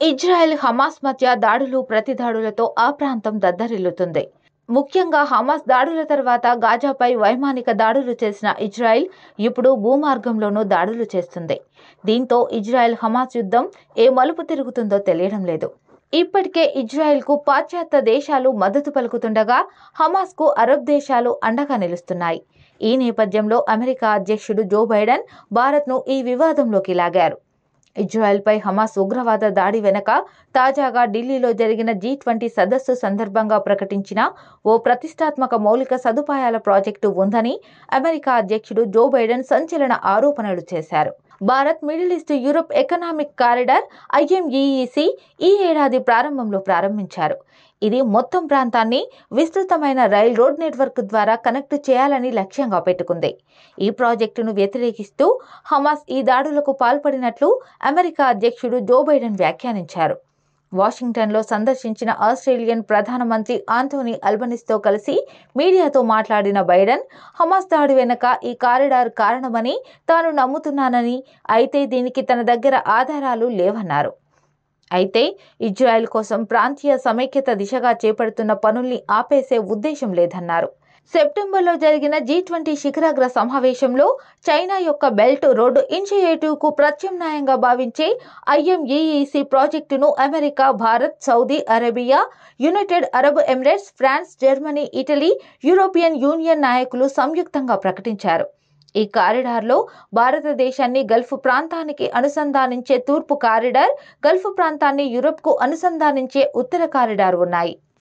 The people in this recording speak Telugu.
ఇజ్రాయెల్ హమాస్ మధ్య దాడులు ప్రతిదాడులతో ఆ ప్రాంతం దద్దరిల్లుతుంది ముఖ్యంగా హమాస్ దాడుల తర్వాత గాజాపై వైమానిక దాడులు చేసిన ఇజ్రాయెల్ ఇప్పుడు భూమార్గంలోనూ దాడులు చేస్తుంది దీంతో ఇజ్రాయెల్ హమాస్ యుద్ధం ఏ మలుపు తిరుగుతుందో తెలియడం లేదు ఇప్పటికే ఇజ్రాయెల్కు పాశ్చాత్య దేశాలు మద్దతు పలుకుతుండగా హమాస్కు అరబ్ దేశాలు అండగా నిలుస్తున్నాయి ఈ నేపథ్యంలో అమెరికా అధ్యక్షుడు జో బైడెన్ భారత్ను ఈ వివాదంలోకి లాగారు ఇజ్రాయెల్పై హమాస్ ఉగ్రవాద దాడి వెనక తాజాగా ఢిల్లీలో జరిగిన జీ ట్వంటీ సదస్సు సందర్భంగా ప్రకటించిన ఓ ప్రతిష్టాత్మక మౌలిక సదుపాయాల ప్రాజెక్టు ఉందని అమెరికా అధ్యక్షుడు జో బైడెన్ సంచలన ఆరోపణలు చేశారు Bharat middle east Europe economic corridor IMEEC ఈ ఏడాది ప్రారంభంలో ప్రారంభించారు ఇది మొత్తం ప్రాంతాన్ని విస్తృతమైన రైల్ రోడ్ నెట్వర్క్ ద్వారా కనెక్ట్ చేయాలని లక్ష్యంగా పెట్టుకుంది ఈ ప్రాజెక్టును వ్యతిరేకిస్తూ హమాస్ ఈ దాడులకు పాల్పడినట్లు అమెరికా అధ్యక్షుడు జో బైడెన్ వ్యాఖ్యానించారు వాషింగ్టన్లో సందర్శించిన ఆస్ట్రేలియన్ ప్రధానమంత్రి ఆంటోనీ అల్బనిస్తో కలిసి మీడియాతో మాట్లాడిన బైడెన్ హమాస్ దాడి వెనుక ఈ కారిడార్ కారణమని తాను నమ్ముతున్నానని అయితే దీనికి తన దగ్గర ఆధారాలు లేవన్నారు అయితే ఇజ్రాయెల్ కోసం ప్రాంతీయ సమైక్యత దిశగా చేపడుతున్న పనుల్ని ఆపేసే ఉద్దేశం లేదన్నారు సెప్టెంబర్లో జరిగిన జీ ట్వంటీ శిఖరాగ్ర సమావేశంలో చైనా యొక్క బెల్ట్ రోడ్ ఇనిషియేటివ్కు ప్రత్యామ్నాయంగా భావించే ఐఎంఈఈసి ప్రాజెక్టును America Bharat Saudi Arabia United Arab Emirates France Germany Italy European Union నాయకులు సంయుక్తంగా ప్రకటించారు ఈ కారిడార్లో భారతదేశాన్ని గల్ఫ్ ప్రాంతానికి అనుసంధానించే తూర్పు కారిడార్ గల్ఫ్ ప్రాంతాన్ని యూరప్కు అనుసంధానించే ఉత్తర కారిడార్ ఉన్నాయి